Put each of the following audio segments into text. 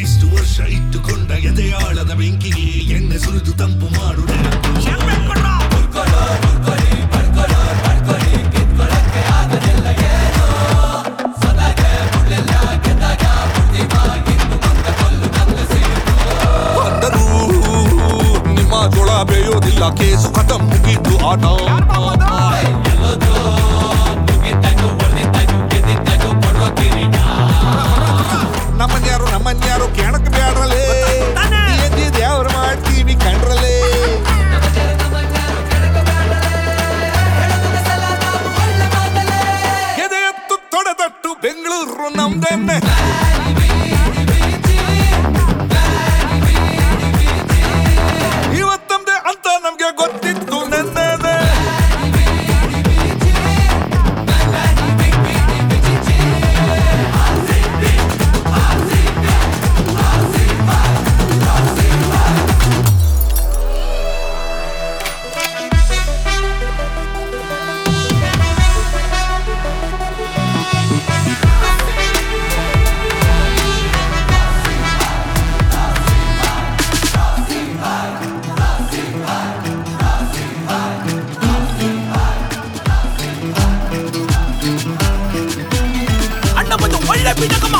ಇಷ್ಟು ವರ್ಷ ಇಟ್ಟುಕೊಂಡ ಎದೆಯಾಳದ ಬೆಂಕಿಗೆ ಎಣ್ಣೆ ಸುರಿದು ತಂಪು ಮಾಡುಡೆ ಬಂದರೂ ನಿಮ್ಮ ಜೋಳ ಬೇಯೋದಿಲ್ಲ ಕೇಸು ಖತಮ್ ಮುಗೀತು ಆಟ ನಮ್ಮನ್ಯಾರು ನಮ್ಮನ್ಯಾರು ಕೆಣಕ್ ಬ್ಯಾಡ್ರಲೇ ದೇವ್ರ ಮಾಡ್ತೀವಿ ಕಂಡ್ರಲೇ ಎದೆ ಎತ್ತು ತೊಡೆದಟ್ಟು ಬೆಂಗಳೂರು ನಮ್ದೆನ್ನೆ ಇವತ್ತಂದೆ ಅಂತ ನಮ್ಗೆ ಗೊತ್ತಿತ್ತು ನೆನ್ನೆನೆ ಅಣ್ಣ ಬಂದು ಒಳ್ಳೆ ಬೀಜಕಮ್ಮ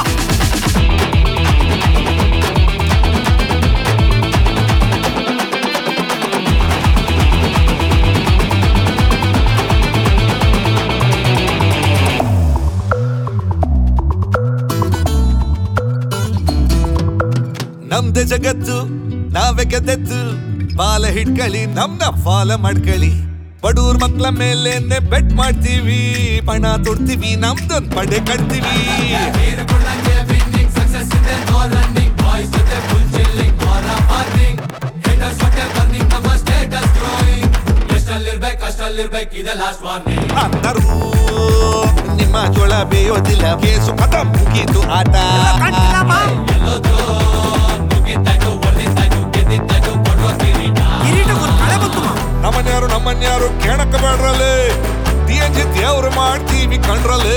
ನಮ್ದೆ ಜಗತ್ತು ನಾವೇ ಗೆದ್ದೆದ್ದು ಬಾಲ ಹಿಡ್ಕಳಿ ನಮ್ನ ಫಾಲ ಮಾಡ್ಕಳಿ ಬಡೂರ್ ಮಕ್ಳ ಮೇಲೇನೆ ಬೆಟ್ ಮಾಡ್ತೀವಿ ಪಣ ತೊಡ್ತೀವಿ ನಮ್ದೊಂದ್ ಪಡೆ ಕಟ್ತೀವಿ ಅಂದರು ನಿಮ್ಮ ಜೋಳ ಬೇಯೋದಿಲ್ಲ ಕೇಸು ಕಥ ಮುಗೀತು ಆಟ ಕಿರೀಟಕ್ಕೊಂದು ಕಳೆ ಬಂತು ಮಾ. ನಮ್ಮನ್ಯಾರು ನಮ್ಮನ್ಯಾರು ಕೆಣಕ ಬೇಡ್ರಲೇ ಡಿಎನ್ಜಿ ದೇವ್ರು ಮಾಡ್ತೀವಿ ಕಂಡ್ರಲೇ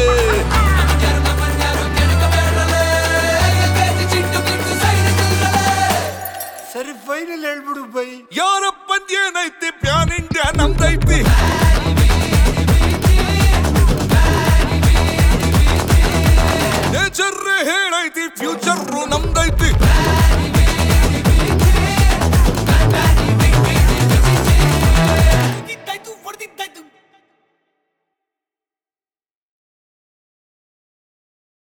ಸರಿ ಫೈನಲ್ ಹೇಳ್ಬಿಡು ಬೈ ಯಾರಪ್ಪಂದೇನೈತಿ ಪ್ಯಾನ್ ಇಂಡಿಯಾ ನಮ್ದೈತಿ ನೇಚರ್ ಹೇಳೈತಿ ಫ್ಯೂಚರ್ ನಮ್ದೈತಿ